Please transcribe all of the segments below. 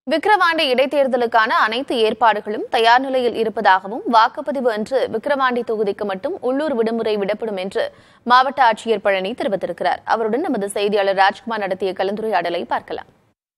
விக்கிரவாண்டி இடைத்தேர்தலுக்கான அனைத்து ஏற்பாடுகளும் தயார் நிலையில் இருப்பதாகவும் வாக்குப்பதிவு அன்று விக்கிரவாண்டி தொகுதிக்கு மட்டும் உள்ளூர் விடுமுறை விடப்படும் என்று மாவட்ட ஆட்சியர் பழனி தெரிவித்திருக்கிறார் அவருடன் நமது செய்தியாளர் ராஜ்குமார் நடத்திய கலந்துரையாடலை பார்க்கலாம்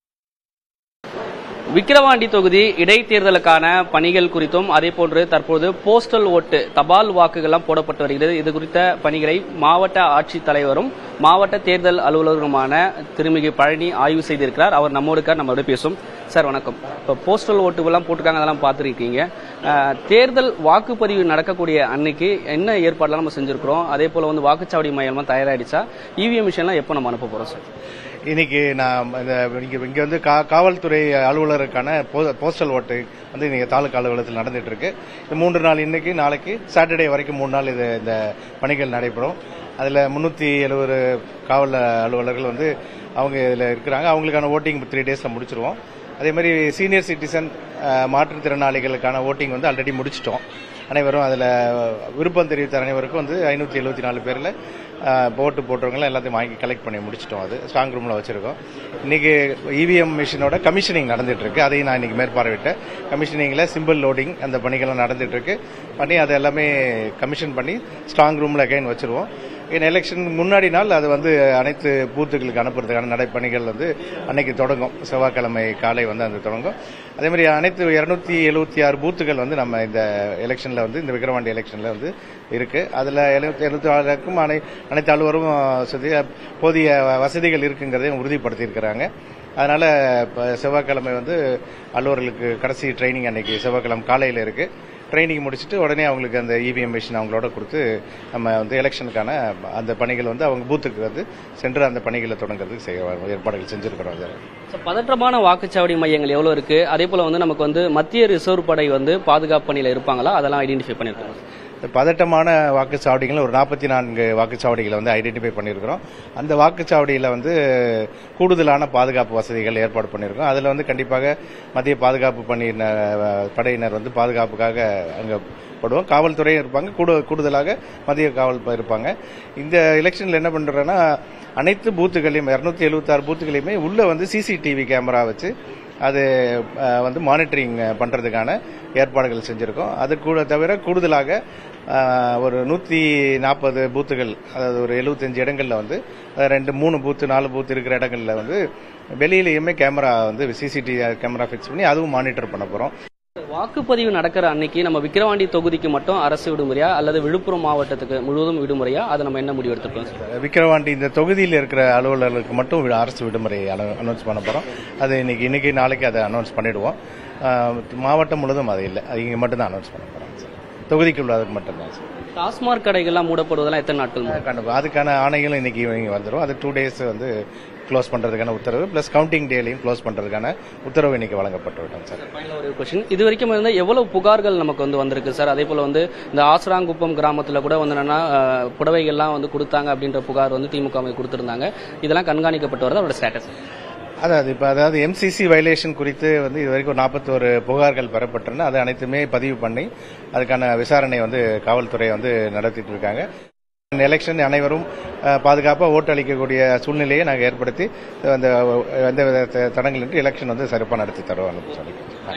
விக்கிரவாண்டி தொகுதி இடைத்தேர்தலுக்கான பணிகள் குறித்தும் அதேபோன்று தற்போது போஸ்டல் ஓட்டு தபால் வாக்குகள்லாம் போடப்பட்டு வருகிறது இது குறித்த பணிகளை மாவட்ட ஆட்சித்தலைவரும் மாவட்ட தேர்தல் அலுவலருமான திருமிகு பழனி ஆய்வு செய்திருக்கிறார் அவர் நம்மோடு இருக்கார், நம்மளோட பேசும் சார் வணக்கம் இப்போ போஸ்டல் ஓட்டுகள்லாம் போட்டிருக்காங்க அதெல்லாம் பார்த்துருக்கீங்க அஹ், தேர்தல் வாக்குப்பதிவு நடக்கக்கூடிய அன்னைக்கு என்ன ஏற்பாடுலாம் நம்ம செஞ்சிருக்கிறோம் அதே போல வந்து வாக்குச்சாவடி மையம்லாம் தயாராகிடுச்சா இவிஎம் மிஷின்லாம் எப்போ நம்ம அனுப்ப போறோம் சார் இன்னைக்கு நான் இந்த இங்க இங்க வந்து கா- காவல்துறை அலுவலருக்கான போ- போஸ்டல் ஓட்டு வந்து இன்னைக்கு தாலுக்கா அலுவலகத்தில் நடந்துட்டு இருக்கு இது மூன்று நாள் இன்னைக்கு நாளைக்கு சாட்டர்டே வரைக்கும் மூணு நாள் இது இந்த பணிகள் நடைபெறும் அதுல முன்னூத்தி எழுபது காவல் அலுவலர்கள் வந்து அவங்க இதுல இருக்கிறாங்க அவங்களுக்கான ஓட்டிங் த்ரீ டேஸ்ல முடிச்சிருவோம் அதே மாதிரி சீனியர் சிட்டிசன் மாற்றுத்திறனாளிகளுக்கான ஓட்டிங் வந்து ஆல்ரெடி முடிச்சிட்டோம் அனைவரும் அதில் விருப்பம் தெரிவித்த அனைவருக்கும் வந்து ஐநூற்றி எழுபத்தி நாலு பேரில் ஓட்டு போட்டவங்க எல்லாத்தையும் வாங்கி கலெக்ட் பண்ணி முடிச்சிட்டோம் அது ஸ்ட்ராங் ரூமில் வச்சிருக்கோம் இன்னைக்கு இவிஎம் மிஷினோட கமிஷனிங் நடந்துட்டு இருக்கு அதையும் நான் இன்னைக்கு மேற்பார்வையிட்டேன் கமிஷனிங்கில் சிம்பிள் லோடிங் அந்த பணிகள்லாம் நடந்துட்டு இருக்கு பண்ணி அதை எல்லாமே கமிஷன் பண்ணி ஸ்ட்ராங் ரூமில் அகைன் வச்சிருவோம் in எலெக்ஷன் முன்னாடி நாள் அது வந்து அனைத்து பூத்துகளுக்கு அனுப்புறதுக்கான நடைப்பணிகள் வந்து அன்னைக்கு தொடங்கும் செவ்வாய்க்கிழமை காலை வந்து அது தொடங்கும் அதே மாதிரி அனைத்து இருநூத்தி எழுபத்தி ஆறு பூத்துகள் வந்து நம்ம இந்த எலெக்ஷன்ல வந்து இந்த விக்கிரவாண்டி எலெக்ஷன்ல வந்து இருக்கு அதுல எழுநூத்தி எழுபத்தி ஆறுக்கும் அனை அனைத்து அலுவலரும் வசதி போதிய வசதிகள் இருக்குங்கிறதையும் உறுதிப்படுத்தி இருக்கிறாங்க அதனால இப்ப செவ்வாய்க்கிழமை வந்து அலுவலர்களுக்கு கடைசி ட்ரைனிங் அன்னைக்கு செவ்வாய்க்கிழமை காலையில இருக்கு ட்ரைனிங் முடிச்சுட்டு உடனே அவங்களுக்கு அந்த இவிஎம் மிஷின் அவங்களோட கொடுத்து நம்ம வந்து எலெக்ஷனுக்கான அந்த பணிகள் வந்து அவங்க பூத்துக்கு வந்து சென்று அந்த பணிகளை தொடங்குறதுக்கு செய்ய ஏற்பாடுகள் செஞ்சிருக்கிறோம் அதில் So, பதற்றமான வாக்குச்சாவடி மையங்கள் எவ்வளவு இருக்கு அதே போல வந்து நமக்கு வந்து மத்திய ரிசர்வ் படை வந்து பாதுகாப்பு பணியில இருப்பாங்களா அதெல்லாம் ஐடென்டிஃபை பண்ணிருக்காங்க இந்த பதட்டமான வாக்குச்சாவடிகள் ஒரு நாற்பத்தி நான்கு வாக்குச்சாவடிகளை வந்து ஐடென்டிஃபை பண்ணியிருக்கிறோம் அந்த வாக்குச்சாவடியில் வந்து கூடுதலான பாதுகாப்பு வசதிகள் ஏற்பாடு பண்ணியிருக்கோம் அதில் வந்து கண்டிப்பாக மத்திய பாதுகாப்பு பணியினர் படையினர் வந்து பாதுகாப்புக்காக அங்கே போடுவோம் காவல்துறையும் இருப்பாங்க கூடு- கூடுதலாக மத்திய காவல் ப- இருப்பாங்க இந்த எலெக்ஷனில் என்ன பண்ணுறோன்னா அனைத்து பூத்துகளையும் இரநூத்தி எழுபத்தாறு பூத்துகளையுமே உள்ள வந்து சிசிடிவி கேமரா வச்சு அது அஹ், வந்து மானிட்டரிங் பண்றதுக்கான ஏற்பாடுகள் செஞ்சிருக்கோம் அது கூட தவிர கூடுதலாக அஹ், ஒரு நூத்தி நாற்பது பூத்துகள் அதாவது ஒரு எழுபத்தஞ்சு இடங்கள்ல வந்து அஹ், ரெண்டு மூணு பூத்து நாலு பூத்து இருக்கிற இடங்கள்ல வந்து வெளியிலயுமே கேமரா வந்து சிசிடிவி கேமரா ஃபிக்ஸ் பண்ணி அதுவும் மானிட்டர் பண்ண போறோம் வாக்குப்பதிவு நடக்கிற அன்னைக்கு நம்ம விக்கிரவாண்டி தொகுதிக்கு மட்டும் அரசு விடுமுறையா அல்லது விழுப்புரம் மாவட்டத்துக்கு முழுவதும் விடுமுறையா அதை நம்ம என்ன முடிவு எடுத்துருக்கோம் சார் விக்கிரவாண்டி இந்த தொகுதியில் இருக்கிற அலுவலர்களுக்கு மட்டும் வி- அரசு விடுமுறை அனௌன்ஸ் பண்ண போறோம் அது இன்னைக்கு இன்னைக்கு நாளைக்கு அதை அனௌன்ஸ் பண்ணிடுவோம் அஹ், மாவட்டம் முழுவதும் அது இல்லை அது இங்கே மட்டும் தான் அனௌன்ஸ் பண்ண போறோம் சார் தொகுதிக்கு உள்ளதுக்கு மட்டும்தான் சார் டாஸ்மாக் கடைகள்லாம் மூடப்படுவதெல்லாம் எத்தனை நாட்கள் மூடும்? கண்டிப்பா அதுக்கான ஆணைகளும் இன்னைக்கு ஈவினிங் வந்துடும் அது டூ டேஸ் வந்து க்ளோஸ் பண்றதுக்கான உத்தரவு பிளஸ் கவுண்டிங் டேலையும் க்ளோஸ் பண்றதுக்கான உத்தரவு இன்னைக்கு வழங்கப்பட்டு விட்டோம் சார் Final ஒரு கொஸ்டின் இது வரைக்கும் வந்து எவ்வளவு புகார்கள் நமக்கு வந்து வந்திருக்கு சார் அதே போல வந்து இந்த ஆசராங்குப்பம் கிராமத்துல கூட வந்து என்னன்னா அஹ், புடவைகள்லாம் வந்து கொடுத்தாங்க அப்படின்ற புகார் வந்து திமுக வை கொடுத்திருந்தாங்க இதெல்லாம் கண்காணிக்கப்பட்டு வருது அதோட ஸ்டேட்டஸ் அதாவது இப்ப அதாவது எம்சிசி வயலேஷன் குறித்து வந்து இது வரைக்கும் நாற்பத்தோரு புகார்கள் பெறப்பட்டன அது அனைத்துமே பதிவு பண்ணி அதுக்கான விசாரணை வந்து காவல்துறை வந்து நடத்திட்டு இருக்காங்க இந்த எலெக்ஷன் அனைவரும் அஹ், பாதுகாப்பா ஓட்டு அளிக்கக்கூடிய சூழ்நிலையை நாங்கள் ஏற்படுத்தி அந்த எந்த வித த- தடங்களின்றி எலெக்ஷன் வந்து சிறப்பாக நடத்தி தருவோம் சொல்லி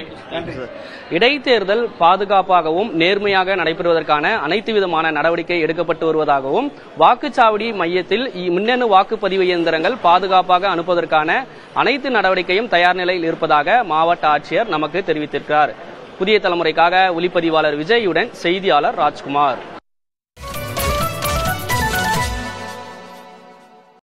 இடைத்தேர்தல் பாதுகாப்பாகவும் நேர்மையாக நடைபெறுவதற்கான அனைத்து விதமான நடவடிக்கை எடுக்கப்பட்டு வருவதாகவும் வாக்குச்சாவடி மையத்தில் இ- மின்னணு வாக்குப்பதிவு இயந்திரங்கள் பாதுகாப்பாக அனுப்புவதற்கான அனைத்து நடவடிக்கையும் தயார் நிலையில் இருப்பதாக மாவட்ட ஆட்சியர் நமக்கு தெரிவித்திருக்கிறார் புதிய தலைமுறைக்காக ஒளிப்பதிவாளர் விஜயுடன் செய்தியாளர் ராஜ்குமார்